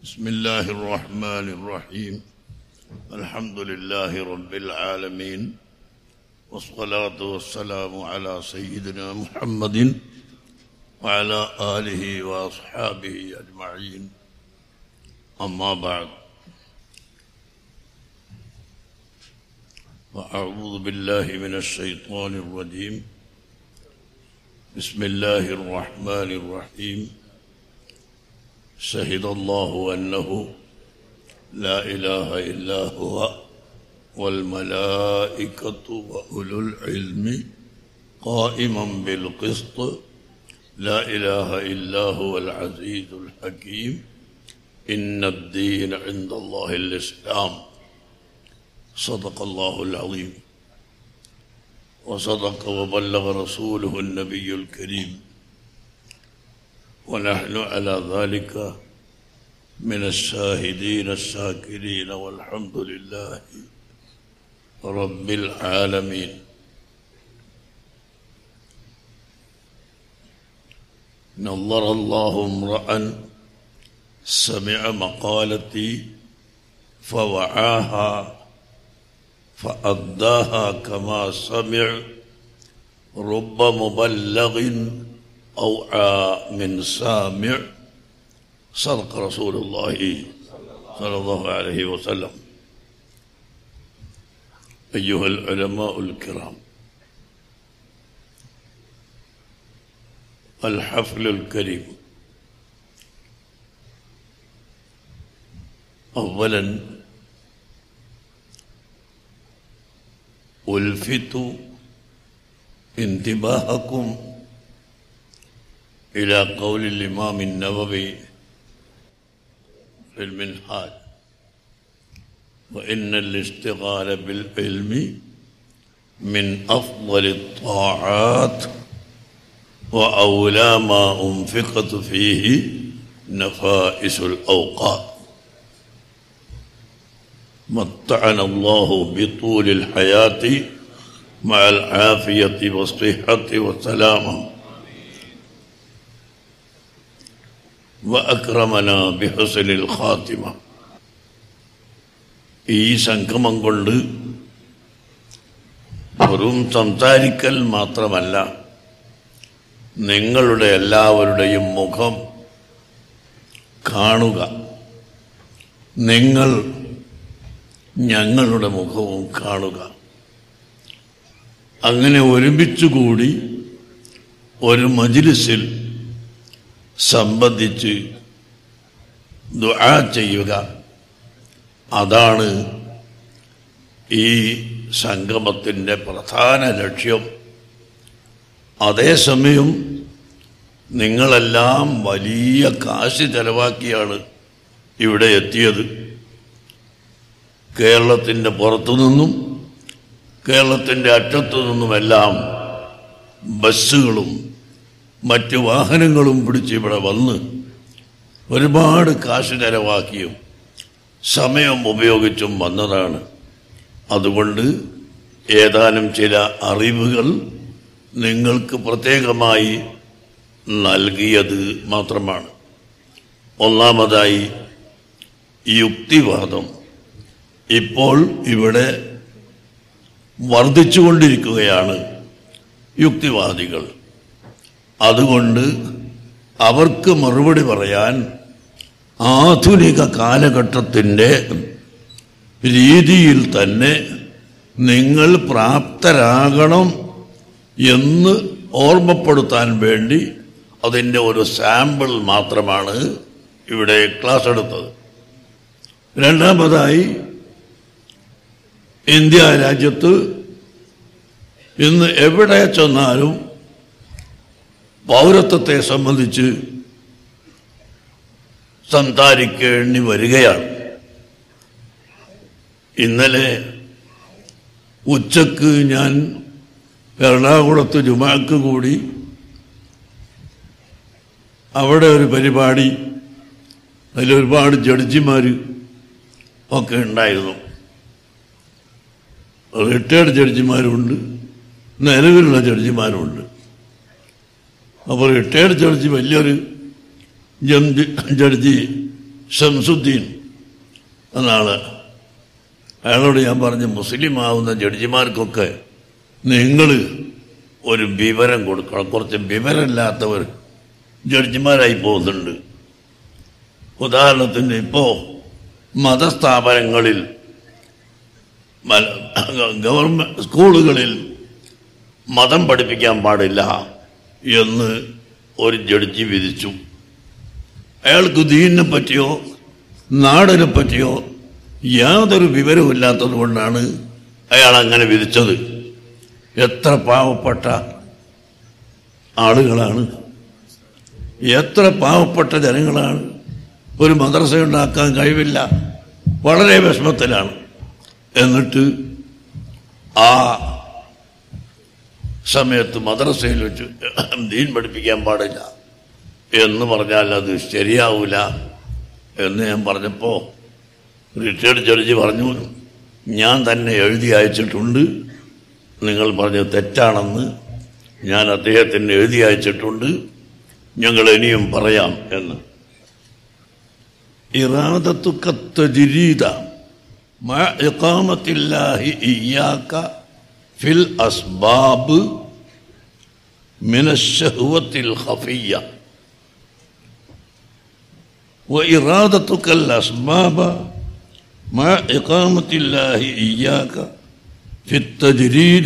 بسم الله الرحمن الرحيم الحمد لله رب العالمين والصلاة والسلام على سيدنا محمد وعلى آله وأصحابه أجمعين أما بعد وأعوذ بالله من الشيطان الرجيم بسم الله الرحمن الرحيم شهد الله أنه لا إله إلا هو والملائكة وأولو العلم قائما بالقسط لا إله إلا هو العزيز الحكيم إن الدين عند الله الإسلام صدق الله العظيم وصدق وبلغ رسوله النبي الكريم ونحن على ذلك من الشاهدين الشاكرين والحمد لله رب العالمين نظر الله امرأ سمع مقالتي فوعاها فأداها كما سمع رب مبلغ أوعى من سامع صدق رسول الله صلى الله عليه وسلم أيها العلماء الكرام الحفل الكريم أولا ألفت انتباهكم إلى قول الإمام النووي في المنهاج وإن الاشتغال بالعلم من أفضل الطاعات وأولى ما أنفقت فيه نفائس الأوقات متعنا الله بطول الحياة مع العافية والصحة والسلامة وأكرمنا بحسن الخاتمة ഈ സംഗമം കൊണ്ട് വെറും സംസാരിക്കൽ മാത്രമല്ല നിങ്ങളുടെ എല്ലാവരുടെയും മുഖം കാണുക നിങ്ങൾ ഞങ്ങളുടെ മുഖവും കാണുക അങ്ങനെ ഒരുമിച്ചുകൂടി ഒരു മജിലിസിൽ സംബന്ധിച്ച് ദുആ ചെയ്യുക അതാണ് ഈ സംഗമത്തിൻ്റെ പ്രധാന ലക്ഷ്യം അതേസമയം നിങ്ങളെല്ലാം വലിയ കാശ് ചെലവാക്കിയാണ് ഇവിടെ എത്തിയത് കേരളത്തിൻ്റെ പുറത്തുനിന്നും കേരളത്തിൻ്റെ അറ്റത്തു നിന്നുമെല്ലാം ബസ്സുകളും മറ്റ് വാഹനങ്ങളും പിടിച്ച് ഇവിടെ വന്ന് ഒരുപാട് കാശ് ചെലവാക്കിയും സമയം ഉപയോഗിച്ചും വന്നതാണ് അതുകൊണ്ട് ഏതാനും ചില അറിവുകൾ നിങ്ങൾക്ക് പ്രത്യേകമായി നൽകിയത് മാത്രമാണ് ഒന്നാമതായി യുക്തിവാദം ഇപ്പോൾ ഇവിടെ വർദ്ധിച്ചുകൊണ്ടിരിക്കുകയാണ് യുക്തിവാദികൾ അതുകൊണ്ട് അവർക്ക് മറുപടി പറയാൻ ആധുനിക കാലഘട്ടത്തിൻ്റെ രീതിയിൽ തന്നെ നിങ്ങൾ പ്രാപ്തരാകണം എന്ന് ഓർമ്മപ്പെടുത്താൻ വേണ്ടി അതിൻ്റെ ഒരു സാമ്പിൾ മാത്രമാണ് ഇവിടെ ക്ലാസ് എടുത്തത് രണ്ടാമതായി ഇന്ത്യ രാജ്യത്ത് ഇന്ന് എവിടെ ചെന്നാലും പൗരത്വത്തെ സംബന്ധിച്ച് സംസാരിക്കേണ്ടി വരികയാണ് ഇന്നലെ ഉച്ചക്ക് ഞാൻ എറണാകുളത്ത് ജുമാക്ക് കൂടി അവിടെ ഒരു പരിപാടി അതിലൊരുപാട് ജഡ്ജിമാർ ഒക്കെ ഉണ്ടായിരുന്നു റിട്ടയർഡ് ജഡ്ജിമാരുണ്ട് നിലവിലുള്ള ജഡ്ജിമാരുണ്ട് അപ്പോൾ റിട്ടയർഡ് ജഡ്ജി വലിയൊരു ജഡ്ജി ജഡ്ജി ഷംസുദ്ദീൻ എന്നാള് അയാളോട് ഞാൻ പറഞ്ഞു മുസ്ലിം ആവുന്ന ജഡ്ജിമാർക്കൊക്കെ നിങ്ങൾ ഒരു വിവരം കൊടുക്കണം കുറച്ച് വിവരമില്ലാത്തവർ ജഡ്ജിമാരായി പോകുന്നുണ്ട് ഉദാഹരണത്തിന് ഇപ്പോ മതസ്ഥാപനങ്ങളിൽ ഗവൺമെന്റ് സ്കൂളുകളിൽ മതം പഠിപ്പിക്കാൻ പാടില്ല എന്ന് ഒരു ജഡ്ജി വിധിച്ചു അയാൾക്ക് ദീനിനെ പറ്റിയോ നാടിനെ പറ്റിയോ യാതൊരു വിവരവും ഇല്ലാത്തത് കൊണ്ടാണ് അയാൾ അങ്ങനെ വിധിച്ചത് എത്ര പാവപ്പെട്ട ആളുകളാണ് എത്ര പാവപ്പെട്ട ജനങ്ങളാണ് ഒരു മദ്രസ ഉണ്ടാക്കാൻ കഴിവില്ല വളരെ വിഷമത്തിലാണ് എന്നിട്ട് ആ സമയത്ത് മദ്രസയിൽ വെച്ച് ദീൻ പഠിപ്പിക്കാൻ പാടില്ല എന്ന് പറഞ്ഞാൽ അത് ശരിയാവൂല എന്ന് ഞാൻ പറഞ്ഞപ്പോൾ റിട്ടയർഡ് ജഡ്ജി പറഞ്ഞു ഞാൻ തന്നെ എഴുതി അയച്ചിട്ടുണ്ട് നിങ്ങൾ പറഞ്ഞത് തെറ്റാണെന്ന് ഞാൻ അദ്ദേഹത്തിന് എഴുതി അയച്ചിട്ടുണ്ട് ഞങ്ങൾ ഇനിയും പറയാം എന്ന് ഇറാദത്തുക്കത്തജിരീത ഇഖാമത്തില്ലാഹി ഇയ്യാക ഫിൽ അസ്ബാബ് മിനശ്ശഹ്വത്തിൽ ഖഫിയ്യ وإرادتك الأسباب مع إقامة الله إياك في التجريد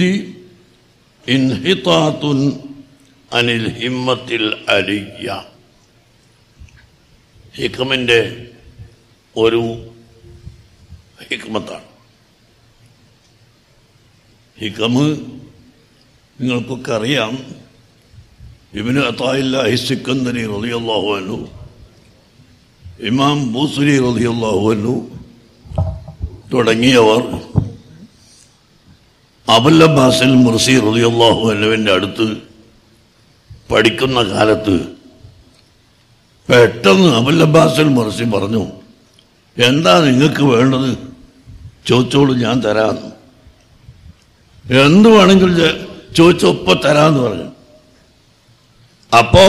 انحطاط عن الهمة العلية ഹിക്കമിൻ്റെ ഒരു ഹിക്മത്താണ് ഹിക്കമ് നിങ്ങൾക്കൊക്കെ അറിയാം ഇവന് അത്തായില്ലാഹി സിക്കന്ദനി റളിയല്ലാഹു അൻഹു ഇമാം ബൂസുരി റളിയല്ലാഹു അൻഹു തുടങ്ങിയവർ അബുൽ അബ്ബാസിൽ മുർസി റളിയല്ലാഹു അൻഹുവിൻ്റെ അടുത്ത് പഠിക്കുന്ന കാലത്ത് പെട്ടെന്ന് അബുൽ അബ്ബാസിൽ മുർസി പറഞ്ഞു എന്താ നിങ്ങൾക്ക് വേണ്ടത് ചോദിച്ചോളൂ ഞാൻ തരാമെന്ന് എന്ത് വേണമെങ്കിലും ചെ- ചോദിച്ചൊപ്പം തരാമെന്ന് പറഞ്ഞു അപ്പോ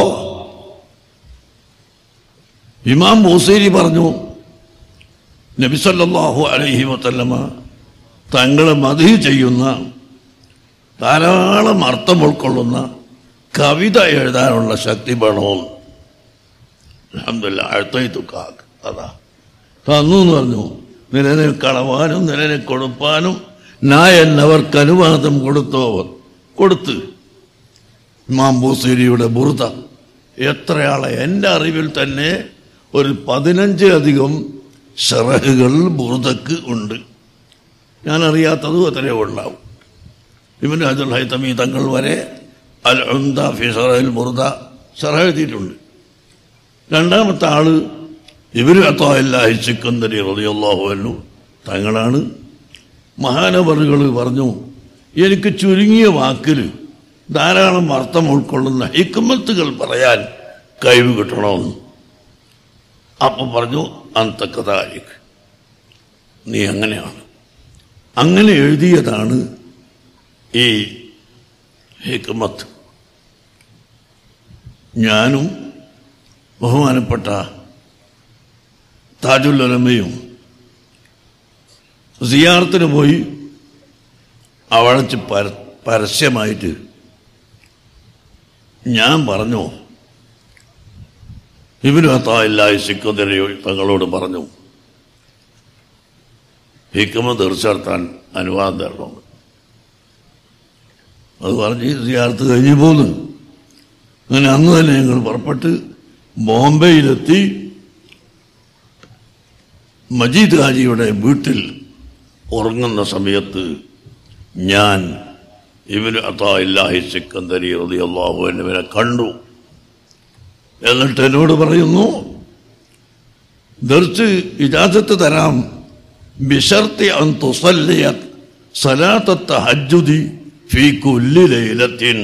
ഇമാം മൂസേരി പറഞ്ഞു നബിസല്ലാഹു അലൈഹി വസല്ലമ തങ്ങളെ മതി ചെയ്യുന്ന ധാരാളം അർത്ഥം ഉൾക്കൊള്ളുന്ന കവിത എഴുതാനുള്ള ശക്തി വേണമെന്ന് അഹമ്മദില്ല അഴുത്തൈത്തുക്കാക്ക് അതാ തന്നു എന്ന് പറഞ്ഞു നിലനെ കളവാനും നിലനെ കൊടുപ്പാനും നായൻ അവർക്ക് അനുവാദം കൊടുത്തോവർ കൊടുത്ത് ഇമാം ബൂസേരിയുടെ ബുറുത എത്രയാളെ എൻ്റെ അറിവിൽ തന്നെ ഒരു പതിനഞ്ച് അധികം ഷറഹുകൾ ബുറുദക്ക് ഉണ്ട് ഞാൻ അറിയാത്തതും അത്രയേ ഉണ്ടാവും ഇവന് അജുൽ ഹൈത്തമി തങ്ങൾ വരെ അൽ ഉന്ദ ഫി ഷറഹിൽ ബുറുദ ഷറഹ എഴുതിയിട്ടുണ്ട് രണ്ടാമത്തെ ആള് ഇവര് അത്താഹില്ലാഹി സിക്കന്ദരി റളിയല്ലാഹു അൻഹു തങ്ങളാണ് മഹാനവറുകൾ പറഞ്ഞു എനിക്ക് ചുരുങ്ങിയ വാക്കിൽ ധാരാളം അർത്ഥം ഉൾക്കൊള്ളുന്ന ഹിക്മത്തുകൾ പറയാൻ കഴിവ് കിട്ടണമെന്ന് അപ്പൊ പറഞ്ഞു അന്തക്കഥാലിക് നീ അങ്ങനെയാണ് അങ്ങനെ എഴുതിയതാണ് ഈ ഹിക്മത്ത് ഞാനും ബഹുമാനപ്പെട്ട താജുൽ ഉലമയും സിയാർത്തിന് പോയി അവളച്ച് പര പരസ്യമായിട്ട് ഞാൻ പറഞ്ഞു ഇവരും അത്തായില്ലായി സിക്കുതിരി തങ്ങളോട് പറഞ്ഞു ഹിക്കമ തീർച്ചയാർത്താൻ അനുവാദം തരണം അത് പറഞ്ഞ് സിയാർത്ത് കഴിഞ്ഞു പോന്നു അങ്ങനെ അന്ന് തന്നെ ഞങ്ങൾ പുറപ്പെട്ട് ബോംബെയിലെത്തി മജീദ് ഹാജിയുടെ വീട്ടിൽ ഉറങ്ങുന്ന സമയത്ത് ഞാൻ ഇവന് അത്തായില്ലാഹി സിക്കന്ദരി റളിയല്ലാഹു എന്നിവനെ കണ്ടു എന്നിട്ട് എന്നോട് പറയുന്നു ദർച്ച് ഇജാസത്ത് തരാം ബിഷർത്തി അൻ തുസല്ലിയ സലാത്തത്ത ഹജ്ജുദി ഫീ കുല്ലി ലൈലത്തിൻ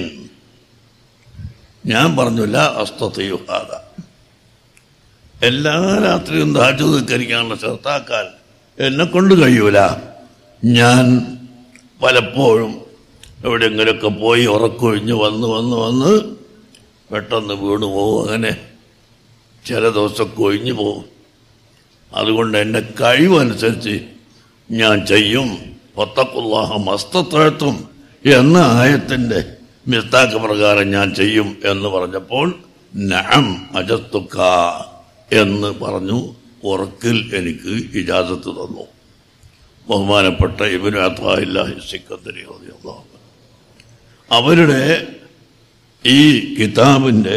ഞാൻ പറഞ്ഞില്ല അസ്തയുഹാദ എല്ലാ രാത്രിയും ദാജു നിൽക്കരിക്കാനുള്ള ശ്രദ്ധാക്കാൻ എന്നെ കൊണ്ട് കഴിയൂല ഞാൻ പലപ്പോഴും എവിടെയെങ്കിലുമൊക്കെ പോയി ഉറക്കൊഴിഞ്ഞ് വന്ന് വന്ന് വന്ന് പെട്ടെന്ന് വീണു പോകും അങ്ങനെ ചില ദിവസമൊക്കെ ഒഴിഞ്ഞു പോകും അതുകൊണ്ട് എൻ്റെ കഴിവനുസരിച്ച് ഞാൻ ചെയ്യും പൊത്തക്കുല്ലാഹ മസ്തത്വത്തും എന്ന ആയത്തിൻ്റെ മിസ്താക്ക് പ്രകാരം ഞാൻ ചെയ്യും എന്ന് പറഞ്ഞപ്പോൾ നഅം അജത്തുക്ക എന്ന് പറഞ്ഞു ഉറക്കിൽ എനിക്ക് ഇജാസത്ത് തന്നു ബഹുമാനപ്പെട്ട ഇബിന് അത്താഹില്ലാഹി സിക്കത്തരി റളിയല്ലാഹു അൻഹു. അവരുടെ ഈ കിതാബിൻ്റെ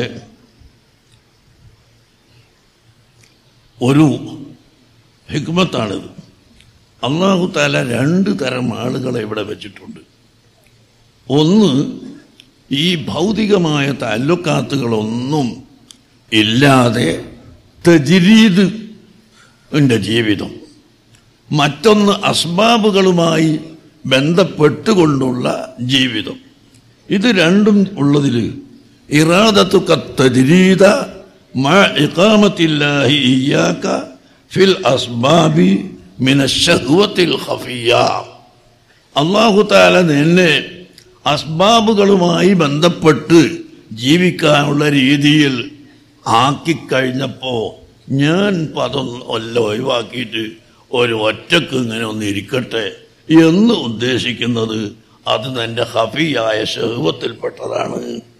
ഒരു ഹിക്മത്താണിത് അള്ളാഹു താല രണ്ട് തരം ആളുകളെ ഇവിടെ വെച്ചിട്ടുണ്ട് ഒന്ന് ഈ ഭൗതികമായ താല്ലുക്കാത്തുകളൊന്നും ഇല്ലാതെ തജിരീദ് ന്റെ ജീവിതം മറ്റൊന്ന് അസ്ബാബുകളുമായി ബന്ധപ്പെട്ടുകൊണ്ടുള്ള ജീവിതം ഇത് രണ്ടും ഉള്ളതിൽ ഇറാദത്തു കത്തജിരീദ മഅ ഇഖാമത്തില്ലാഹി ഇയ്യാക ഫിൽ അസ്ബാബി മിന ശഹ്വത്തിൽ ഖഫിയ്യ അള്ളാഹു താല നിന്നെ അസ്ബാബുകളുമായി ബന്ധപ്പെട്ട് ജീവിക്കാനുള്ള രീതിയിൽ ആക്കിക്കഴിഞ്ഞപ്പോ ഞാൻ പദം ഒല്ല ഒഴിവാക്കിയിട്ട് ഒരു ഒറ്റക്ക് ഇങ്ങനെ ഒന്ന് ഇരിക്കട്ടെ എന്ന് ഉദ്ദേശിക്കുന്നത് അത് നിന്റെ ഹഫിയായ ഷഹുവത്തിൽപ്പെട്ടതാണ്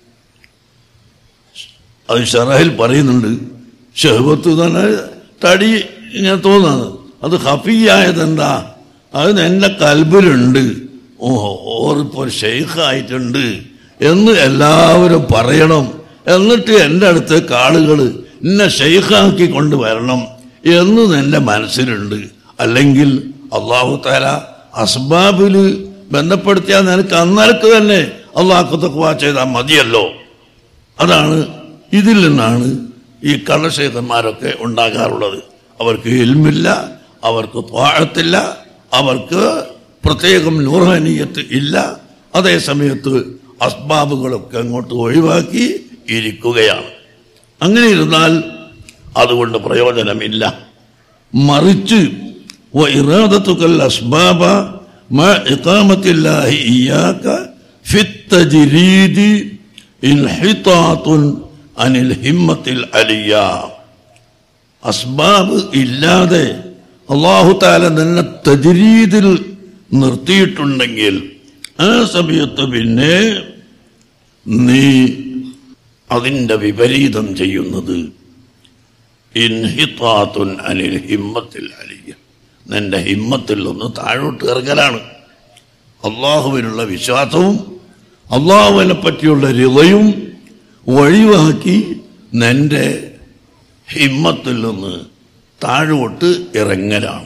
അത് ഷറഹിൽ പറയുന്നുണ്ട് ഷഹുവത്ത് തന്നെ തടി ഇങ്ങനെ തോന്നാണ് അത് ഹഫിയായതെന്താ അത് നിന്റെ കൽബിലുണ്ട് ഓ ഓറിപ്പോൾ ഷെയ്ഖായിട്ടുണ്ട് എന്ന് എല്ലാവരും പറയണം എന്നിട്ട് എൻ്റെ അടുത്തേക്ക് ആളുകൾ എന്നെ ഷെയ്ഖാക്കി കൊണ്ടുവരണം എന്ന് എൻ്റെ മനസ്സിലുണ്ട് അല്ലെങ്കിൽ അള്ളാഹു താല അസ്ബാബിൽ ബന്ധപ്പെടുത്തിയാൽ നിനക്ക് അന്നരക്ക് തന്നെ അള്ളാഹു തക്വാ ചെയ്താൽ മതിയല്ലോ അതാണ് ഇതിൽ നിന്നാണ് ഈ കള്ളശേഖന്മാരൊക്കെ ഉണ്ടാകാറുള്ളത് അവർക്ക് ഇൽമില്ല അവർക്ക് പാഴത്തില്ല അവർക്ക് പ്രത്യേകം നൂറാനീയത്ത് ഇല്ല അതേ സമയത്ത് അസ്ബാബുകളൊക്കെ അങ്ങോട്ട് ഒഴിവാക്കി ഇരിക്കുകയാണ് അങ്ങനെ ഇരുന്നാൽ അതുകൊണ്ട് പ്രയോജനമില്ല മറിച്ച് وإرادتك الأسباب مع إقامة الله إياك في التجريد انحطاط عن الهمة العليا അസ്ബാബ് ഇല്ലാതെ അള്ളാഹു താല തന്നെ തജരീദിൽ നിർത്തിയിട്ടുണ്ടെങ്കിൽ ആ സമയത്ത് പിന്നെ നീ അതിൻ്റെ വിപരീതം ചെയ്യുന്നത് ഇൻഹിത്താത്തുൻ അനിൽ ഹിമ്മത്തിൽ അലിയ നിന്റെ ഹിമ്മത്തിൽ നിന്ന് താഴോട്ട് ഇറങ്ങലാണ് അള്ളാഹുവിനുള്ള വിശ്വാസവും അള്ളാഹുവിനെ പറ്റിയുള്ള രിതയും ഒഴിവാക്കി നിന്റെ ഹിമ്മത്തിൽ നിന്ന് താഴോട്ട് ഇറങ്ങലാണ്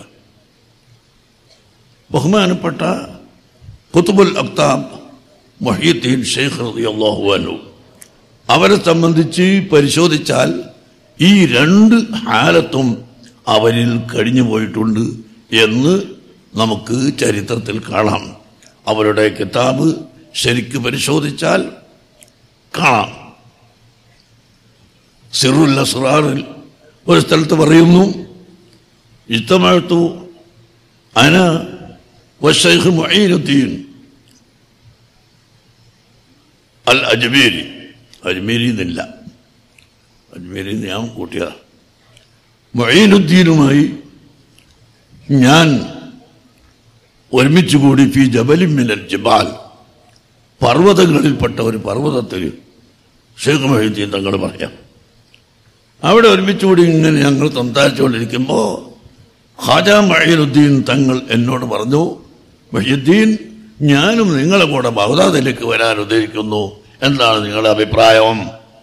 ബഹുമാനപ്പെട്ട കുത്തുബുൽ അക്താബ് മൊഹീദ്ദീൻ ഷെയ്ഖ് റളിയല്ലാഹു അൻഹു അവരെ സംബന്ധിച്ച് പരിശോധിച്ചാൽ ഈ രണ്ട് ഹാലത്തും അവരിൽ കഴിഞ്ഞു പോയിട്ടുണ്ട് എന്ന് നമുക്ക് ചരിത്രത്തിൽ കാണാം അവരുടെ കിതാബ് ശരിക്ക് പരിശോധിച്ചാൽ കാണാം സിറുൽ അസ്റാറിൽ ഒരു സ്ഥലത്ത് പറയുന്നു ഇത്തമഴത്തു അന വശൈഖ് മൊയ്നുദ്ദീൻ അൽ അജ്മീരി അജ്മീരി എന്നില്ല അജ്മീരി ഞാൻ കൂട്ടിയതാ മൊയ്നുദ്ദീനുമായി ഞാൻ ഒരുമിച്ച് കൂടി ഫി ജബലിൻ മിനൽ ജബാൽ പർവ്വതങ്ങളിൽപ്പെട്ട ഒരു പർവ്വതത്തിൽ ഷേഖ് മൊഹീദ്ദീൻ തങ്ങൾ പറയാം അവിടെ ഒരുമിച്ച് കൂടി ഇങ്ങനെ ഞങ്ങൾ സംസാരിച്ചുകൊണ്ടിരിക്കുമ്പോൾ ഖാജ മഹീനുദ്ദീൻ തങ്ങൾ എന്നോട് പറഞ്ഞു മഹീദ്ദീൻ ഞാനും നിങ്ങളെ കൂടെ ബഗ്ദാദിലേക്ക് വരാൻ ഉദ്ദേശിക്കുന്നു എന്താണ് നിങ്ങളുടെ അഭിപ്രായം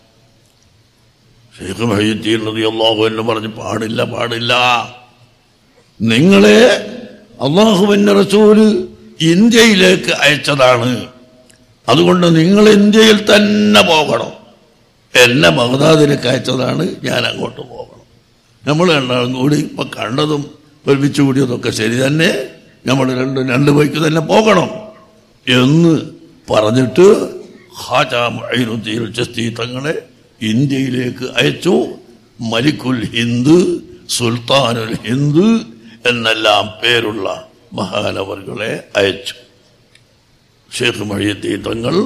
ഷെയ്ഖ് മഹീദ്ദീൻ റളിയല്ലാഹു എന്ന് പറഞ്ഞ് പാടില്ല പാടില്ല നിങ്ങളെ അള്ളാഹുവിന്റെ റസൂല് ഇന്ത്യയിലേക്ക് അയച്ചതാണ് അതുകൊണ്ട് നിങ്ങൾ ഇന്ത്യയിൽ തന്നെ പോകണം എന്നെ ബഗ്ദാദിലേക്ക് അയച്ചതാണ് ഞാൻ അങ്ങോട്ട് പോകണം നമ്മൾ രണ്ടാളും കൂടി ഇപ്പൊ കണ്ടതും ഒരുമിച്ച് കൂടിയതൊക്കെ ശരി തന്നെ നമ്മൾ രണ്ടും രണ്ട് ബൈക്ക് തന്നെ പോകണം എന്ന് പറഞ്ഞിട്ട് ഹാജ മൊയ്നുദ്ദീൻ ചസ്തി തങ്ങളെ ഇന്ത്യയിലേക്ക് അയച്ചു മലിക്കുൽ ഹിന്ദ് സുൽത്താനുൽ ഹിന്ദ് എന്നെല്ലാം പേരുള്ള മഹാനവറുകളെ അയച്ചു ഷേഖ് മൊഹീദ്ദീൻ തങ്ങൾ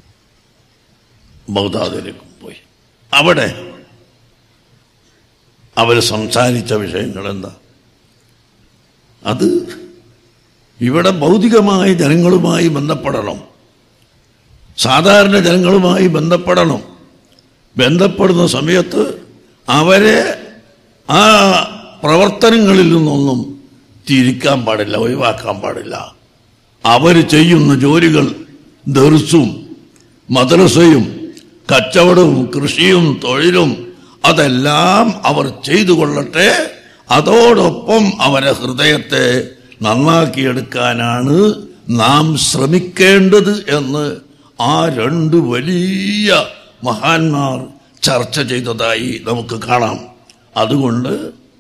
ബഗ്ദാദിലേക്ക് പോയി അവിടെ അവർ സംസാരിച്ച വിഷയങ്ങൾ എന്താ അത് ഇവിടെ ഭൗതികമായ ജനങ്ങളുമായി ബന്ധപ്പെടണം സാധാരണ ജനങ്ങളുമായി ബന്ധപ്പെടണം ബന്ധപ്പെടുന്ന സമയത്ത് അവരെ ആ പ്രവർത്തനങ്ങളിൽ നിന്നൊന്നും തിരിക്കാൻ പാടില്ല ഒഴിവാക്കാൻ പാടില്ല അവർ ചെയ്യുന്ന ജോലികൾ ദർസും മദ്രസയും കച്ചവടവും കൃഷിയും തൊഴിലും അതെല്ലാം അവർ ചെയ്തു കൊള്ളട്ടെ അതോടൊപ്പം അവരെ ഹൃദയത്തെ നന്നാക്കിയെടുക്കാനാണ് നാം ശ്രമിക്കേണ്ടത് എന്ന് ആ രണ്ട് വലിയ മഹാന്മാർ ചർച്ച ചെയ്തതായി നമുക്ക് കാണാം അതുകൊണ്ട്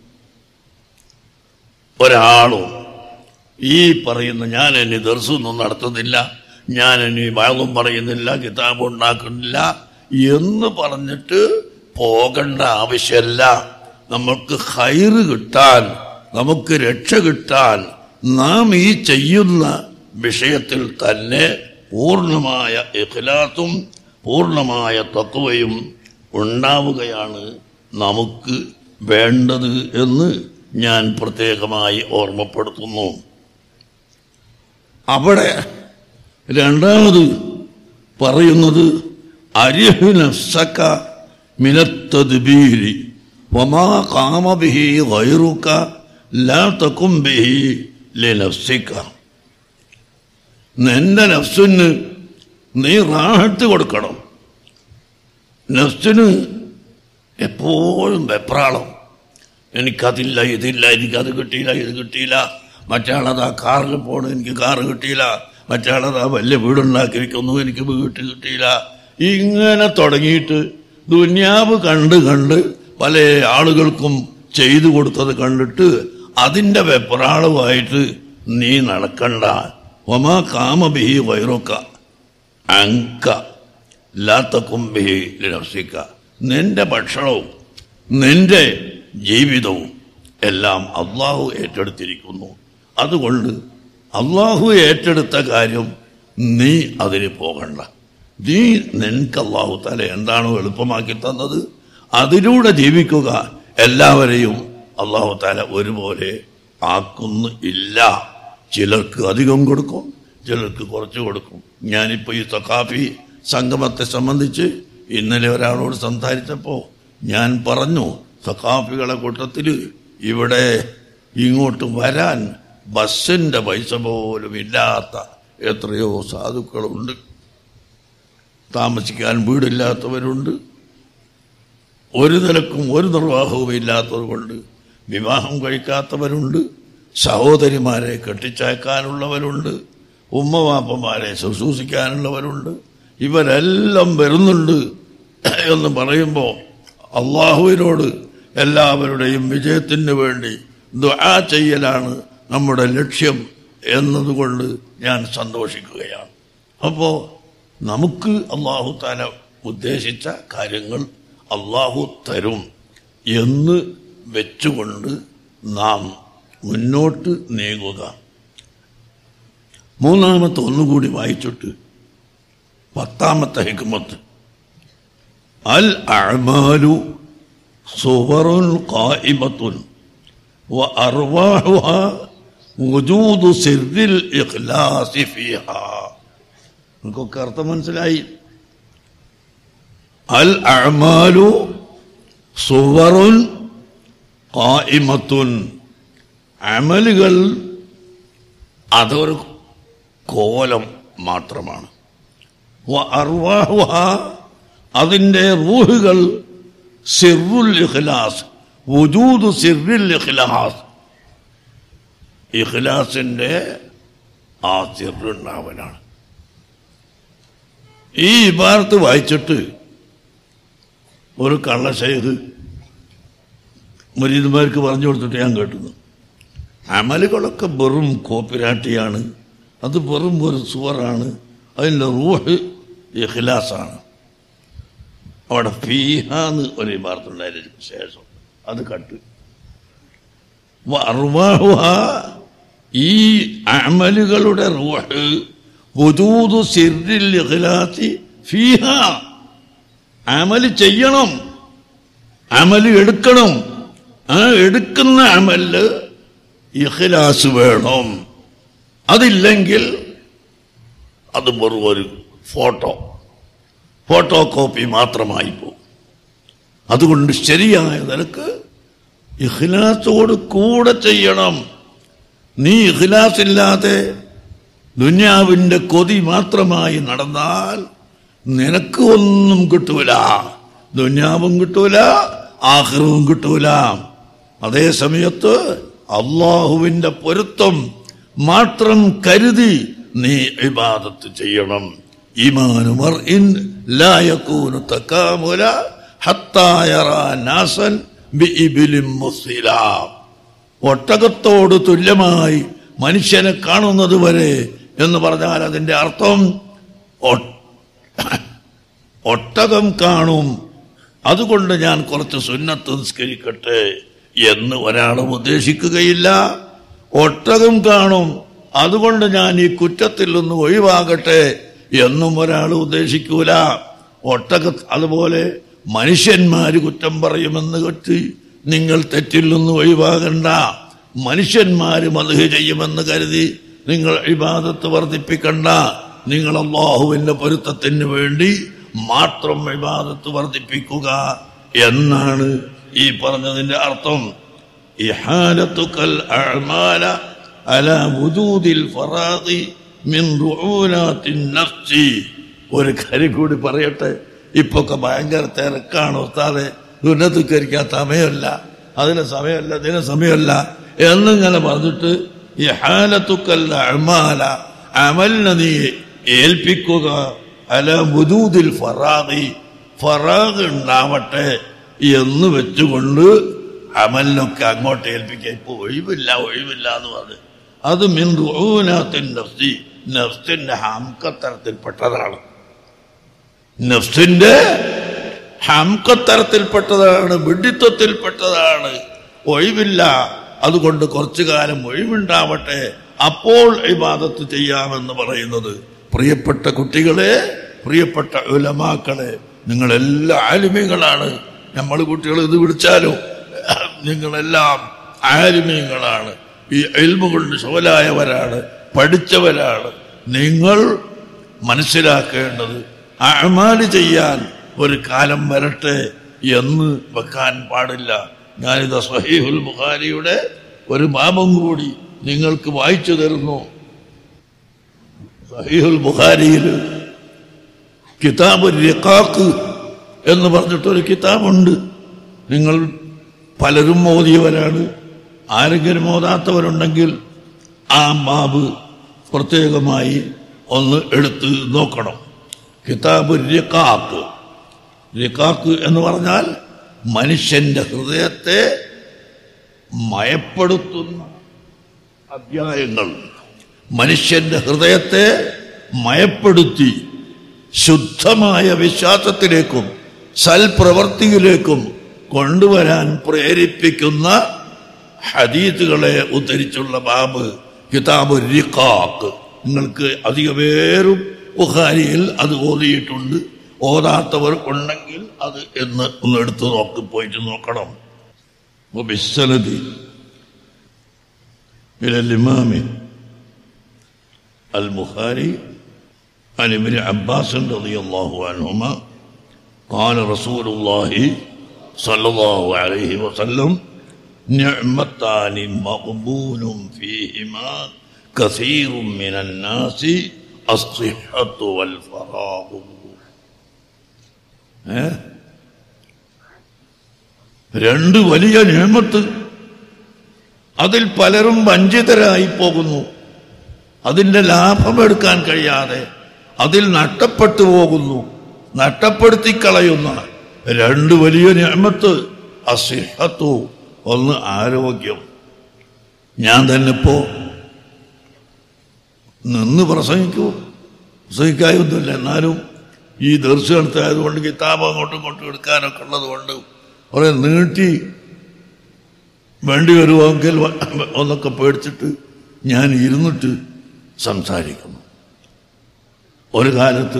ഒരാളും ഈ പറയുന്ന ഞാൻ ഇനി ദർശൊന്നും നടത്തുന്നില്ല ഞാൻ ഇനി വയലും പറയുന്നില്ല കിതാബ് ഉണ്ടാക്കുന്നില്ല എന്ന് പറഞ്ഞിട്ട് പോകേണ്ട ആവശ്യമല്ല നമുക്ക് ഹൈറ് കിട്ടാൻ നമുക്ക് രക്ഷ കിട്ടാൻ നാം ഈ ചെയ്യുന്ന വിഷയത്തിൽ തന്നെ പൂർണ്ണമായ ഇഖ്ലാസും പൂർണ്ണമായ തത്വയും ഉണ്ടാവുകയാണ് നമുക്ക് വേണ്ടത് എന്ന് ഞാൻ പ്രത്യേകമായി ഓർമ്മപ്പെടുത്തുന്നു അവിടെ രണ്ടാമത് പറയുന്നത് അരിഹു നഫ്സക മിനത്തദ്ബീരി വമാ ഖാമ ബിഹി ഗൈറുക ലാ തകും ബിഹി ലിനഫ്സിക നിന്റെ നഫ്സിന് നീ റാഹത്ത് കൊടുക്കണം നഫ്സിന് എപ്പോഴും വെപ്രാളം എനിക്കതില്ല ഇതില്ല എനിക്കത് കിട്ടിയില്ല ഇത് കിട്ടിയില്ല മറ്റാളതാ കാറിൽ പോണു എനിക്ക് കാറ് കിട്ടിയില്ല മറ്റാളതാ വലിയ വീടുണ്ടാക്കിയിരിക്കുന്നു എനിക്ക് വീട്ട് കിട്ടിയില്ല ഇങ്ങനെ തുടങ്ങിയിട്ട് ദുന്യാവ് കണ്ട് കണ്ട് പല ആളുകൾക്കും ചെയ്തു കൊടുത്തത് കണ്ടിട്ട് അതിന്റെ വെപ്രാളമായിട്ട് നീ നടക്കണ്ട ഒമാ കാമബിഹി വൈറൊക്ക അങ്ക ലാത്തക്കും ബിഹി നഫ്സിക്ക നിന്റെ ഭക്ഷണവും നിന്റെ ജീവിതവും എല്ലാം അള്ളാഹു ഏറ്റെടുത്തിരിക്കുന്നു അതുകൊണ്ട് അള്ളാഹു ഏറ്റെടുത്ത കാര്യം നീ അതിന് പോകണ്ട നീ നിനക്ക് അള്ളാഹു തല എന്താണോ എളുപ്പമാക്കി തന്നത് അതിലൂടെ ജീവിക്കുക എല്ലാവരെയും അള്ളാഹു താല ഒരുപോലെ ആക്കുന്നു ഇല്ല ചിലർക്ക് അധികം കൊടുക്കും ചിലർക്ക് കുറച്ച് കൊടുക്കും ഞാനിപ്പോ ഈ സഖാഫി സംഗമത്തെ സംബന്ധിച്ച് ഇന്നലെ ഒരാളോട് സംസാരിച്ചപ്പോ ഞാൻ പറഞ്ഞു സഖാഫികളെ കൂട്ടത്തിൽ ഇവിടെ ഇങ്ങോട്ട് വരാൻ ബസ്സിന്റെ പൈസ പോലും ഇല്ലാത്ത എത്രയോ സാധുക്കളുണ്ട് താമസിക്കാൻ വീടില്ലാത്തവരുണ്ട് ഒരു നിലക്കും ഒരു നിർവാഹവും ഇല്ലാത്തത് കൊണ്ട് വിവാഹം കഴിക്കാത്തവരുണ്ട് സഹോദരിമാരെ കെട്ടിച്ചയക്കാനുള്ളവരുണ്ട് ഉമ്മവാപ്പന്മാരെ ശുശ്രൂഷിക്കാനുള്ളവരുണ്ട് ഇവരെല്ലാം വരുന്നുണ്ട് എന്ന് പറയുമ്പോൾ അള്ളാഹുവിനോട് എല്ലാവരുടെയും വിജയത്തിന് വേണ്ടി ദുആ ചെയ്യലാണ് നമ്മുടെ ലക്ഷ്യം എന്നതുകൊണ്ട് ഞാൻ സന്തോഷിക്കുകയാണ് അപ്പോൾ നമുക്ക് അള്ളാഹു താല ഉദ്ദേശിച്ച കാര്യങ്ങൾ അള്ളാഹു തരും എന്ന് വെച്ചുകൊണ്ട് നാം മുന്നോട്ട് നീങ്ങുക മൂന്നാമത്തെ ഒന്നുകൂടി വായിച്ചിട്ട് പത്താമത്തെ ഹിക്മത്ത് അൽ അഅമാലു സുവറുൻ ഖായിമത്തുൻ وأرواحها وجود سر الإخلاص فيها നിങ്ങൾക്കൊക്കെ അർത്ഥം മനസ്സിലായി അൽ അഅമാലു സുവറുൻ ഖായിമത്തുൻ അമലുകൾ അതൊരു കോലം മാത്രമാണ് വ അർവാഹുഹ അതിൻ്റെ റൂഹുകൾ സിറുൽ ഇഖ്ലാസ് വുജൂദ് സിറിൽ ഇഖ്ലാസ് ഇഖ്ലാസിന്റെ ആ സിറുണ്ടാവലാണ് ഈ ഇബാർത്ത് വായിച്ചിട്ട് ഒരു കള്ള ശൈഖ് മുരീദന്മാർക്ക് പറഞ്ഞു കൊടുത്തിട്ട് ഞാൻ കേട്ടുന്നു അമലുകളൊക്കെ വെറും കോപ്പിരാട്ടിയാണ് അത് വെറും ഒരു സുവറാണ് അതിൻ്റെ റൂഹ് ഇഖ്ലാസാണ് അവിടെ ഫീഹാന്ന് ഒരു ഇബാർത്തുണ്ടായിരുന്നു ശേഷം അത് കട്ട് അർവാഹുഹ ഈ അമലുകളുടെ റൂഹ് വുജൂദു സിറിൽ ഇഖ്ലാസി ഫീഹ അമല് ചെയ്യണം അമല് എടുക്കണം ആ എടുക്കുന്ന അമല് ഇഖ്ലാസ് വേണം അതില്ലെങ്കിൽ അത് വെറും ഒരു ഫോട്ടോ ഫോട്ടോ കോപ്പി മാത്രമായി പോകും അതുകൊണ്ട് ശരിയായ നിലക്ക് ഇഖ്ലാസോട് കൂടെ ചെയ്യണം നീ ഇഖ്ലാസ് ഇല്ലാതെ ദുന്യാവിന്റെ കൊതി മാത്രമായി നടന്നാൽ നിനക്ക് ഒന്നും കിട്ടൂല ദുന്യാവും കിട്ടൂല ആഹ്റവും കിട്ടൂല അതേ സമയത്ത് അള്ളാഹുവിന്റെ പൊരുത്തം മാത്രം കരുതി നീ ഇബാദത്ത് ചെയ്യണം ഈമാനു മർഇൻ ലാ യകൂനു തകാമുല ഹത്താ യറാ നാസൻ ബിഇബിലിൻ മുസ്ലില ഒട്ടകത്തോട് തുല്യമായി മനുഷ്യനെ കാണുന്നത് വരെ എന്ന് പറഞ്ഞാൽ അതിന്റെ അർത്ഥം ഒ- ഒട്ടകം കാണും അതുകൊണ്ട് ഞാൻ കുറച്ച് സുന്നത്ത് നിസ്കരിക്കട്ടെ എന്ന് ഒരാളും ഉദ്ദേശിക്കുകയില്ല ഒട്ടകം കാണും അതുകൊണ്ട് ഞാൻ ഈ കുറ്റത്തിൽ നിന്ന് ഒഴിവാകട്ടെ എന്നും ഒരാൾ ഉദ്ദേശിക്കൂല ഒട്ടക അതുപോലെ മനുഷ്യന്മാര് കുറ്റം പറയുമെന്ന് കെട്ടി നിങ്ങൾ തെറ്റിൽ നിന്ന് ഒഴിവാകണ്ട മനുഷ്യന്മാര് മധു ചെയ്യുമെന്ന് കരുതി നിങ്ങൾ ഇബാദത്ത് വർദ്ധിപ്പിക്കണ്ട നിങ്ങൾ അള്ളാഹുവിന്റെ പൊരുത്തത്തിന് വേണ്ടി മാത്രം ഇബാദത്ത് വർദ്ധിപ്പിക്കുക എന്നാണ് ഈ പറഞ്ഞതിന്റെ അർത്ഥം ഇഹാലത്തുക്കൽ അഅ്മാല അലാ വുജൂദിൽ ഫറാദി മിൻ റുഊനാത്തിൻ നഫ്സി ഒരു കാര്യം കൂടി പറയട്ടെ ഇപ്പൊക്കെ ഭയങ്കര തിരക്കാണ് ഉസ്താദെ ദുന്നത്തിക്കരിക്കാൻ സമയമല്ല അതിന് സമയമല്ല ഇതിന് സമയമല്ല എന്നിങ്ങനെ പറഞ്ഞിട്ട് ഈ ഹാലത്തുക്കൽ അഅ്മാല അമലിനെ നീ ഏൽപ്പിക്കുക അല മുദൂദിൽ ഫറാദി ഫറാഗ് ഉണ്ടാവട്ടെ എന്ന് വെച്ചുകൊണ്ട് അമലിനൊക്കെ അങ്ങോട്ട് ഏൽപ്പിക്കുക ഇപ്പൊ ഒഴിവില്ല ഒഴിവില്ല എന്ന് പറഞ്ഞു അത് മിൻ റൂനാത്തിൻ നഫ്സി നഫ്സിന്റെ ഹംക്കത്തരത്തിൽപ്പെട്ടതാണ് നഫ്സിന്റെ ഹംക്കത്തരത്തിൽപ്പെട്ടതാണ് വിഡിത്വത്തിൽപ്പെട്ടതാണ് ഒഴിവില്ല അതുകൊണ്ട് കുറച്ചു കാലം ഒഴിവുണ്ടാവട്ടെ അപ്പോൾ ഇബാദത്ത് ചെയ്യാമെന്ന് പറയുന്നത് പ്രിയപ്പെട്ട കുട്ടികളെ പ്രിയപ്പെട്ട ഉലമാക്കളെ നിങ്ങളെല്ലാം ആലിമ്യങ്ങളാണ് നമ്മൾ കുട്ടികൾ ഇത് വിളിച്ചാലോ നിങ്ങളെല്ലാം ആലിമ്യങ്ങളാണ് ഈ എൽമുകൊണ്ട് ശോലായവരാണ് പഠിച്ചവരാണ് നിങ്ങൾ മനസ്സിലാക്കേണ്ടത് അമാല് ചെയ്യാൻ ഒരു കാലം വരട്ടെ എന്ന് വെക്കാൻ പാടില്ല ഞാനിത് സഹീഹുൽ ബുഖാരിയുടെ ഒരു മാമം കൂടി നിങ്ങൾക്ക് വായിച്ചു തരുന്നു സഹീഹുൽ ബുഖാരിയിൽ കിതാബ് റിഖാക്ക് എന്ന് പറഞ്ഞിട്ടൊരു കിതാബുണ്ട് നിങ്ങൾ പലരും ഓതിയവരാണ് ആരെങ്കിലും ഓതാത്തവരുണ്ടെങ്കിൽ ആ ബാബ് പ്രത്യേകമായി ഒന്ന് എടുത്ത് നോക്കണം കിതാബ് റിഖാക്ക് റിഖാക്ക് എന്ന് പറഞ്ഞാൽ മനുഷ്യന്റെ ഹൃദയത്തെ മയപ്പെടുത്തുന്ന അധ്യായങ്ങൾ മനുഷ്യന്റെ ഹൃദയത്തെ മയപ്പെടുത്തി ശുദ്ധമായ വിശ്വാസത്തിലേക്കും സൽപ്രവർത്തിയിലേക്കും കൊണ്ടുവരാൻ പ്രേരിപ്പിക്കുന്ന ഹദീത്തുകളെ ഉദ്ധരിച്ചുള്ള ബാബ് കിതാബ് റിഖാക്ക് നിങ്ങൾക്ക് അധിക പേരും ബുഖാരിയിൽ അത് ഓതിയിട്ടുണ്ട് ഓതാത്തവർ ഉണ്ടെങ്കിൽ അത് എന്ന് ഒന്ന് എടുത്ത് നോക്കി പോയിട്ട് നോക്കണം وبالسند إلى الإمام البخاري عن ابن عباس رضي الله عنهما قال رسول الله صلى الله عليه وسلم نعمتان مقبول فيهما كثير من الناس الصحة والفراغ ഏ? രണ്ട് വലിയ നിയമത്ത് അതിൽ പലരും വഞ്ചിതരായി പോകുന്നു അതിന്റെ ലാഭമെടുക്കാൻ കഴിയാതെ അതിൽ നഷ്ടപ്പെട്ടു പോകുന്നു നഷ്ടപ്പെടുത്തി കളയുന്ന രണ്ട് വലിയ നിയമത്ത് അസിഹത്തു ഒന്ന് ആരോഗ്യം ഞാൻ തന്നെ ഇപ്പോ നിന്ന് പ്രസംഗിക്കൂ പ്രസംഗിക്കായൊന്നുമില്ല എന്നാലും ഈ ദർശനത്തായതുകൊണ്ട് കിതാബ് അങ്ങോട്ടും ഇങ്ങോട്ടും എടുക്കാനൊക്കെ ഉള്ളത് കൊണ്ട് കുറെ നീട്ടി വേണ്ടി വരുമെങ്കിൽ ഒന്നൊക്കെ പേടിച്ചിട്ട് ഞാൻ ഇരുന്നിട്ട് സംസാരിക്കുന്നു ഒരു കാലത്ത്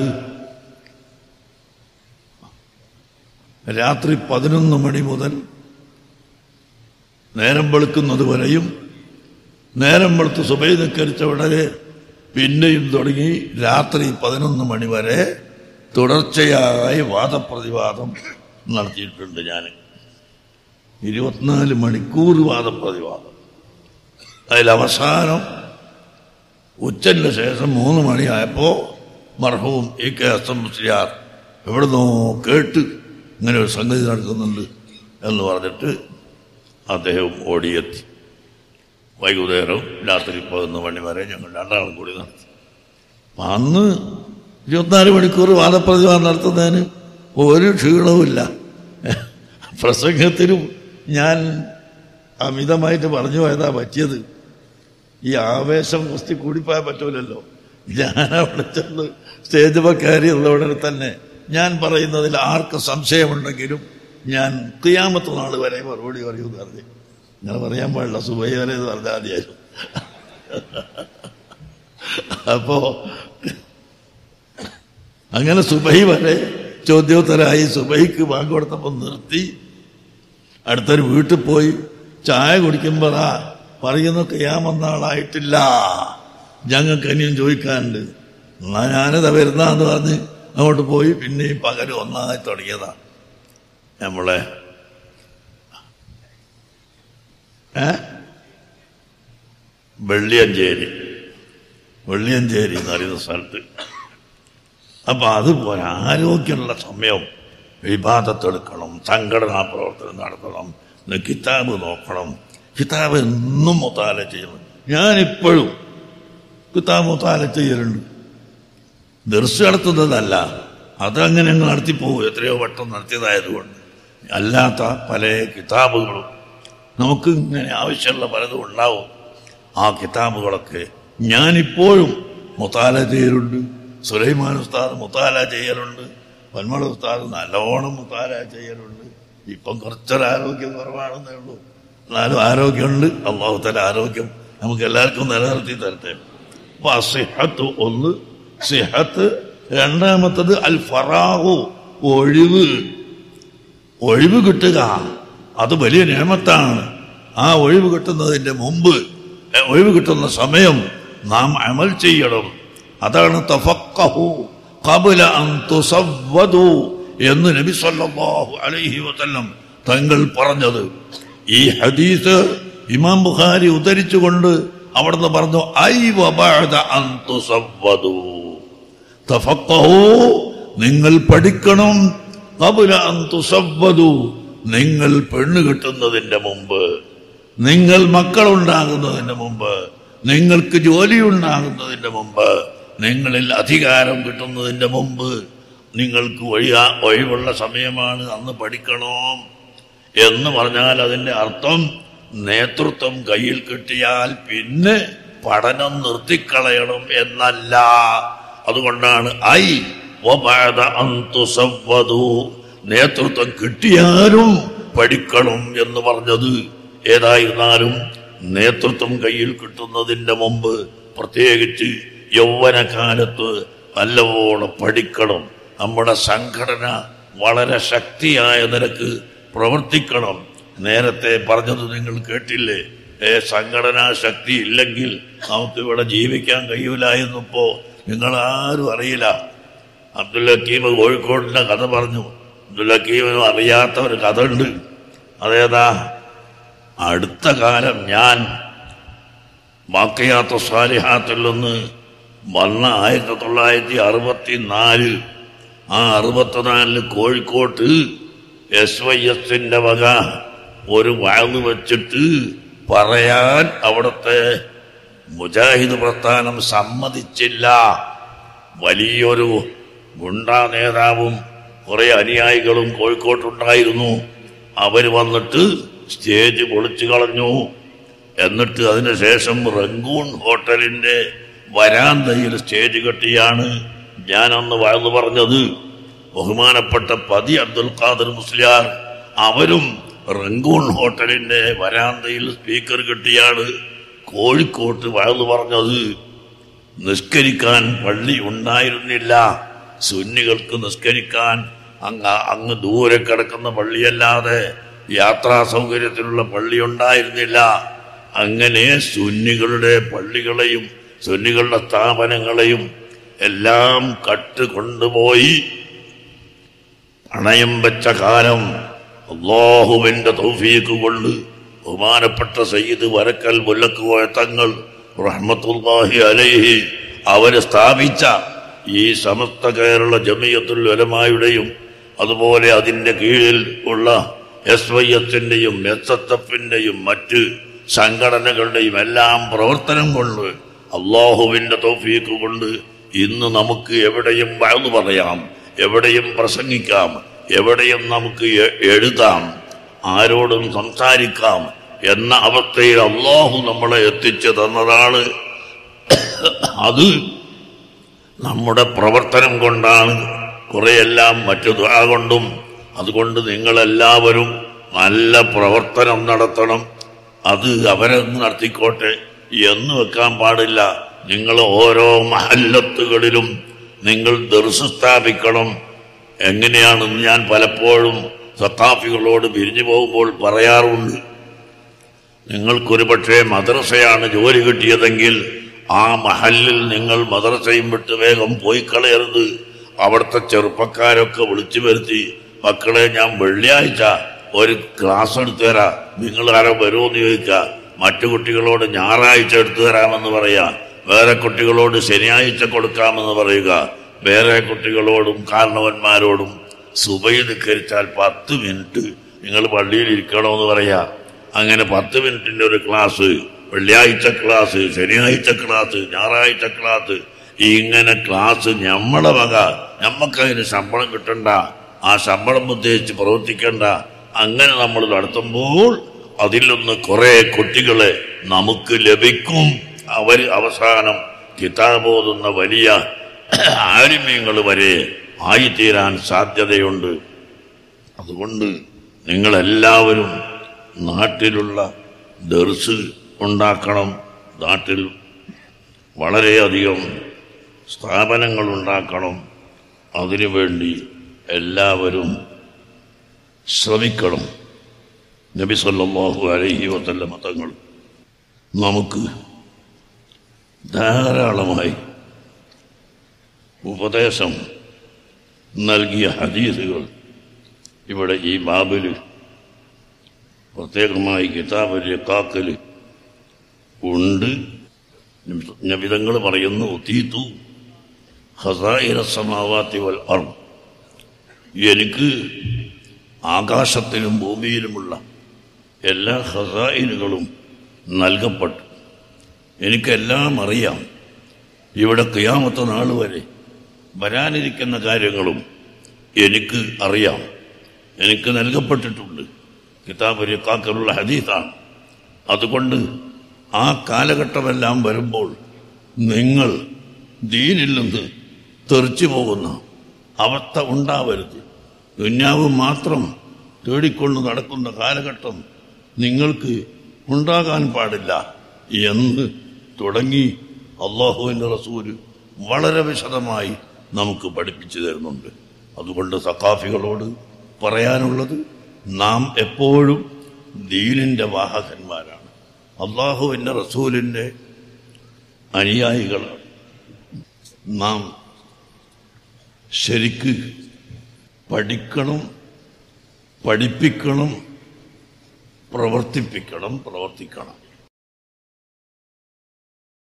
രാത്രി പതിനൊന്ന് മണി മുതൽ നേരം വെളുക്കുന്നത് വരെയും നേരം വെളുത്ത് സുബൈ നിക്കരിച്ച ഉടനെ പിന്നെയും തുടങ്ങി രാത്രി പതിനൊന്ന് മണി വരെ തുടർച്ചയായി വാദപ്രതിവാദം നടത്തിയിട്ടുണ്ട് ഞാൻ ഇരുപത്തിനാല് മണിക്കൂർ വാദപ്രതിവാദം അതിൽ അവസാനം ഉച്ചന് ശേഷം മൂന്ന് മണിയായപ്പോൾ മർഹവും E K S M Musliyar എവിടുന്നോ കേട്ട് ഇങ്ങനെ ഒരു സംഗതി നടക്കുന്നുണ്ട് എന്ന് പറഞ്ഞിട്ട് അദ്ദേഹം ഓടിയെത്തി വൈകുന്നേരം രാത്രി പതിനൊന്ന് മണി വരെ ഞങ്ങൾ രണ്ടാളും കൂടി നടത്തി അപ്പൊ അന്ന് ഇരുപത്തിനാല് മണിക്കൂർ വാദപ്രതിവാദം നടത്തുന്നതിന് ഒരു ക്ഷീണവുമില്ല പ്രസംഗത്തിനും ഞാൻ അമിതമായിട്ട് പറഞ്ഞു പോയതാ പറ്റിയത് ഈ ആവേശം കുസ്തി കൂടിപ്പോയാൽ പറ്റൂലല്ലോ ഞാൻ അവിടെ ചെന്ന് സ്റ്റേജ് കയറി ഉള്ളവിടെ തന്നെ ഞാൻ പറയുന്നതിൽ ആർക്ക് സംശയമുണ്ടെങ്കിലും ഞാൻ ക്രിയാമത്ത് നാൾ വരെ മറുപടി പറയൂന്ന് പറഞ്ഞു ഞാൻ പറയാൻ പാടില്ല സുബൈ വരെ എന്ന് പറഞ്ഞാൽ മതിയായിരുന്നു അപ്പോ അങ്ങനെ സുബൈ വരെ ചോദ്യോത്തരായി സുബൈക്ക് ബാങ്ക് കൊടുത്തപ്പോൾ നിർത്തി അടുത്തൊരു വീട്ടിൽ പോയി ചായ കുടിക്കുമ്പോഴാ പറയുന്ന ക്രിയാമെന്നാളായിട്ടില്ല ഞങ്ങൾക്ക് ഇനിയും ചോദിക്കാനുണ്ട് എന്നാ ഞാനിതാ വരുന്നാന്ന് പറഞ്ഞ് അങ്ങോട്ട് പോയി പിന്നെയും പകല് ഒന്നായി തുടങ്ങിയതാ നമ്മളെ ഏ വെള്ളിയഞ്ചേരി വെള്ളിയഞ്ചേരി എന്ന് പറയുന്ന സ്ഥലത്ത് അപ്പൊ അതുപോലെ ആരോഗ്യമുള്ള സമയം വിവാദത്തെടുക്കണം സംഘടനാ പ്രവർത്തനം നടത്തണം ഇന്ന് കിതാബ് നോക്കണം കിതാബ് എന്നും മുത്താല ചെയ്യണം ഞാനിപ്പോഴും കിതാബ് മുത്താല ചെയ്യലുണ്ട് ദർശ നടത്തുന്നതല്ല അതങ്ങനെ അങ്ങ് നടത്തിപ്പോകും എത്രയോ വട്ടം നടത്തിയതായതുകൊണ്ട് അല്ലാത്ത പല കിതാബുകളും നമുക്ക് ഇങ്ങനെ ആവശ്യമുള്ള പലതും ഉണ്ടാവും ആ കിതാബുകളൊക്കെ ഞാനിപ്പോഴും മുത്താല ചെയ്യലുണ്ട് സുലൈമാൻ ഉസ്താദ് മുത്താല ചെയ്യലുണ്ട് പന്മള ഉസ്താദ് നല്ലോണം മുത്താല ചെയ്യലുണ്ട് ഇപ്പം കുറച്ചൊരു ആരോഗ്യം കുറവാണെന്നേ ഉള്ളൂ എന്നാലും ആരോഗ്യമുണ്ട് അള്ളാഹുത്തല ആരോഗ്യം നമുക്ക് എല്ലാവർക്കും നിലനിർത്തി തരട്ടെ അപ്പൊ സിഹത്ത് ഒന്ന് സിഹത്ത് രണ്ടാമത്തത് അൽ ഫറാഹു ഒഴിവ് ഒഴിവ് കിട്ടുക അത് വലിയ നിയമത്താണ് ആ ഒഴിവ് കിട്ടുന്നതിന്റെ മുമ്പ് എ, ഒഴിവ് കിട്ടുന്ന സമയം നാം അമൽ ചെയ്യണം അതാണ് തഫക്കഹു ഖബല അൻ തുസവ്വദു എന്ന് നബി സല്ലല്ലാഹു അലൈഹി വസല്ലം തങ്ങൾ പറഞ്ഞത് ഈ ഹദീസ് ഇമാം ബുഖാരി ഉദ്ധരിച്ചുകൊണ്ട് അവിടുന്ന് പറഞ്ഞു ഐ വബഅദ അൻ തുസവ്വദു തഫക്കഹു നിങ്ങൾ പഠിക്കണം ഖബല അൻ തുസവ്വദു നിങ്ങൾ പെണ്ണ് കിട്ടുന്നതിന്റെ മുമ്പ് നിങ്ങൾ മക്കളുണ്ടാകുന്നതിന് മുമ്പ് നിങ്ങൾക്ക് ജോലി ഉണ്ടാകുന്നതിന്റെ മുമ്പ് നിങ്ങളിൽ അധികാരം കിട്ടുന്നതിന്റെ മുമ്പ് നിങ്ങൾക്ക് ഒഴിയാ ഒഴിവുള്ള സമയമാണ് അന്ന് പഠിക്കണം എന്ന് പറഞ്ഞാൽ അതിന്റെ അർത്ഥം നേതൃത്വം കയ്യിൽ കിട്ടിയാൽ പിന്നെ പഠനം നിർത്തിക്കളയണം എന്നല്ല അതുകൊണ്ടാണ് ഐ വബഅദ അൻ തുസവ്വദു നേതൃത്വം കിട്ടിയാലും പഠിക്കണം എന്ന് പറഞ്ഞത് ഏതായിരുന്നാലും നേതൃത്വം കയ്യിൽ കിട്ടുന്നതിന്റെ മുമ്പ് പ്രത്യേകിച്ച് യൗവനകാലത്ത് നല്ലവണ്ണം പഠിക്കണം നമ്മുടെ സംഘടന വളരെ ശക്തിയായ നിരക്ക് പ്രവർത്തിക്കണം നേരത്തെ പറഞ്ഞത് നിങ്ങൾ കേട്ടില്ലേ ഏ സംഘടനാ ശക്തി ഇല്ലെങ്കിൽ നമുക്ക് ഇവിടെ ജീവിക്കാൻ കഴിയൂല എന്നിപ്പോ നിങ്ങൾ ആരും അറിയില്ല അബ്ദുൽ ഹക്കീം കോഴിക്കോടിന്റെ കഥ പറഞ്ഞു അബ്ദുൽ ഹക്കീമിനും അറിയാത്ത ഒരു കഥ ഉണ്ട് അതേതാ അടുത്ത കാലം ഞാൻ ബാക്കിയാത്ത സ്വാലിഹാത്തിൽ നിന്ന് വന്ന ആയിരത്തി തൊള്ളായിരത്തി അറുപത്തി നാല് ആ അറുപത്തിനാലിന് കോഴിക്കോട്ട് എസ് വൈ എസിന്റെ വക ഒരു വാഴ് വെച്ചിട്ട് പറയാൻ അവിടുത്തെ മുജാഹിദ് പ്രസ്ഥാനം സമ്മതിച്ചില്ല വലിയൊരു ഗുണ്ടാ നേതാവും കുറെ അനുയായികളും കോഴിക്കോട്ടുണ്ടായിരുന്നു അവര് വന്നിട്ട് സ്റ്റേജ് പൊളിച്ചു കളഞ്ഞു എന്നിട്ട് അതിനുശേഷം റംഗൂൺ ഹോട്ടലിന്റെ വരാന്തയിൽ സ്റ്റേജ് കെട്ടിയാണ് ഞാൻ അന്ന് വാഴ്ന്നു പറഞ്ഞത് ബഹുമാനപ്പെട്ട പതി അബ്ദുൽ ഖാദർ മുസ്ലിയാർ അവരും റംഗൂൺ ഹോട്ടലിന്റെ വരാന്തയിൽ സ്പീക്കർ കെട്ടിയാണ് കോഴിക്കോട്ട് വാഴ്ന്നു പറഞ്ഞത് നിസ്കരിക്കാൻ പള്ളി ഉണ്ടായിരുന്നില്ല സുന്നികൾക്ക് നിസ്കരിക്കാൻ അങ്ങ് അങ്ങ് ദൂരെ കിടക്കുന്ന പള്ളിയല്ലാതെ യാത്രാ സൗകര്യത്തിലുള്ള പള്ളി ഉണ്ടായിരുന്നില്ല അങ്ങനെ സുന്നികളുടെ പള്ളികളെയും സുന്നികളുടെ സ്ഥാപനങ്ങളെയും എല്ലാം കട്ട് കൊണ്ടുപോയി പണയം വെച്ച കാലം അള്ളാഹുവിന്റെ തൗഫീക്ക് കൊണ്ട് ബഹുമാനപ്പെട്ട സയ്യിദ് വരക്കൽ മുല്ലക്കുപോയ തങ്ങൾ റഹ്മത്തുല്ലാഹി അലൈഹി അവര് സ്ഥാപിച്ച ഈ സമസ്ത കേരള ജമിയത്തുൽ ഉലമായുടെയും അതുപോലെ അതിന്റെ കീഴിൽ ഉള്ള എസ് വൈ എസിന്റെയും എസ് എസ് എഫിന്റെയും മറ്റ് സംഘടനകളുടെയും എല്ലാം പ്രവർത്തനം കൊണ്ട് അള്ളാഹുവിന്റെ തൗഫീക്ക് കൊണ്ട് ഇന്ന് നമുക്ക് എവിടെയും വഴന്നു പറയാം എവിടെയും പ്രസംഗിക്കാം എവിടെയും നമുക്ക് എ- എഴുതാം ആരോടും സംസാരിക്കാം എന്ന അവസ്ഥയിൽ അള്ളാഹു നമ്മളെ എത്തിച്ചു തന്നതാണ് അത് നമ്മുടെ പ്രവർത്തനം കൊണ്ടാണ് കുറെയെല്ലാം മറ്റു ദുആ കൊണ്ടും അതുകൊണ്ട് നിങ്ങളെല്ലാവരും നല്ല പ്രവർത്തനം നടത്തണം അത് അവരെ നടത്തിക്കോട്ടെ എന്ന് വെക്കാൻ പാടില്ല നിങ്ങൾ ഓരോ മഹല്ലത്തുകളിലും നിങ്ങൾ ദർസ് സ്ഥാപിക്കണം എങ്ങനെയാണെന്ന് ഞാൻ പലപ്പോഴും സത്താഫികളോട് പിരിഞ്ഞു പോകുമ്പോൾ പറയാറുണ്ട് നിങ്ങൾക്കൊരു പക്ഷേ മദ്രസയാണ് ജോലി കിട്ടിയതെങ്കിൽ ആ മഹലിൽ നിങ്ങൾ മദ്രസയും വിട്ട് വേഗം പോയി കളയരുത് അവിടുത്തെ ചെറുപ്പക്കാരൊക്കെ വിളിച്ചു വരുത്തി മക്കളെ ഞാൻ വെള്ളിയാഴ്ച ഒരു ക്ലാസ് എടുത്തു തരാം നിങ്ങൾ ആരോ വരുമോന്ന് ചോദിക്കുക മറ്റു കുട്ടികളോട് ഞായറാഴ്ച എടുത്തു തരാമെന്ന് പറയാ വേറെ കുട്ടികളോട് ശനിയാഴ്ച കൊടുക്കാമെന്ന് പറയുക വേറെ കുട്ടികളോടും കാരണവന്മാരോടും സുബൈ നിക്കരിച്ചാൽ പത്ത് മിനിറ്റ് നിങ്ങൾ പള്ളിയിൽ ഇരിക്കണമെന്ന് പറയാ അങ്ങനെ പത്ത് മിനിറ്റിന്റെ ഒരു ക്ലാസ് വെള്ളിയാഴ്ച ക്ലാസ് ശനിയാഴ്ച ക്ലാസ് ഞായറാഴ്ച ക്ലാസ് ഇങ്ങനെ ക്ലാസ് ഞമ്മളെ വക ഞമ്മക്കതിന് ശമ്പളം കിട്ടണ്ട ആ ശമ്പളം ഉദ്ദേശിച്ച് പ്രവർത്തിക്കണ്ട അങ്ങനെ നമ്മൾ നടത്തുമ്പോൾ അതിൽ നിന്ന് കുറെ കുട്ടികളെ നമുക്ക് ലഭിക്കും അവർ അവസാനം കിതാബോതുന്ന വലിയ ആരിമ്യങ്ങൾ വരെ ആയിത്തീരാൻ സാധ്യതയുണ്ട് അതുകൊണ്ട് നിങ്ങളെല്ലാവരും നാട്ടിലുള്ള ദർസ് ഉണ്ടാക്കണം നാട്ടിൽ വളരെയധികം സ്ഥാപനങ്ങൾ ഉണ്ടാക്കണം അതിനുവേണ്ടി എല്ലാവരും ശ്രമിക്കണം നബി സല്ലല്ലാഹു അലൈഹി വസല്ലമ തങ്ങൾ നമുക്ക് ധാരാളമായി ഉപദേശം നൽകിയ ഹദീസുകൾ ഇവിടെ ഈ ബാബില് പ്രത്യേകമായി കിതാബ് കാക്കല് ഉണ്ട് നബിതങ്ങൾ പറയുന്നു തീത്തു ഹസായിര സമാവാത്തി വൽ അർവ് എനിക്ക് ആകാശത്തിലും ഭൂമിയിലുമുള്ള എല്ലാ ഹസായിനുകളും നൽകപ്പെട്ടു എനിക്കെല്ലാം അറിയാം ഇവിടെ കിയാമത്ത നാൾ വരെ വരാനിരിക്കുന്ന കാര്യങ്ങളും എനിക്ക് അറിയാം എനിക്ക് നൽകപ്പെട്ടിട്ടുണ്ട് കിതാബ് കാക്കലുള്ള ഹദീസാണ് അതുകൊണ്ട് ആ കാലഘട്ടമെല്ലാം വരുമ്പോൾ നിങ്ങൾ ദീനിൽ നിന്ന് തെറിച്ചു പോകുന്ന അവസ്ഥ ഉണ്ടാവരുത് ദുന്യാവ് മാത്രം തേടിക്കൊണ്ട് നടക്കുന്ന കാലഘട്ടം നിങ്ങൾക്ക് ഉണ്ടാകാൻ പാടില്ല എന്ന് തുടങ്ങി അള്ളാഹുവിൻ്റെ റസൂല് വളരെ വിശദമായി നമുക്ക് പഠിപ്പിച്ചു തരുന്നുണ്ട് അതുകൊണ്ട് സക്കാഫികളോട് പറയാനുള്ളത് നാം എപ്പോഴും ദീനിന്റെ വാഹകന്മാരാണ് അള്ളാഹുവിൻ്റെ റസൂലിൻ്റെ അനുയായികളാണ് നാം ശരിക്ക് പഠിക്കണം പഠിപ്പിക്കണം പ്രവർത്തിപ്പിക്കണം പ്രവർത്തിക്കണം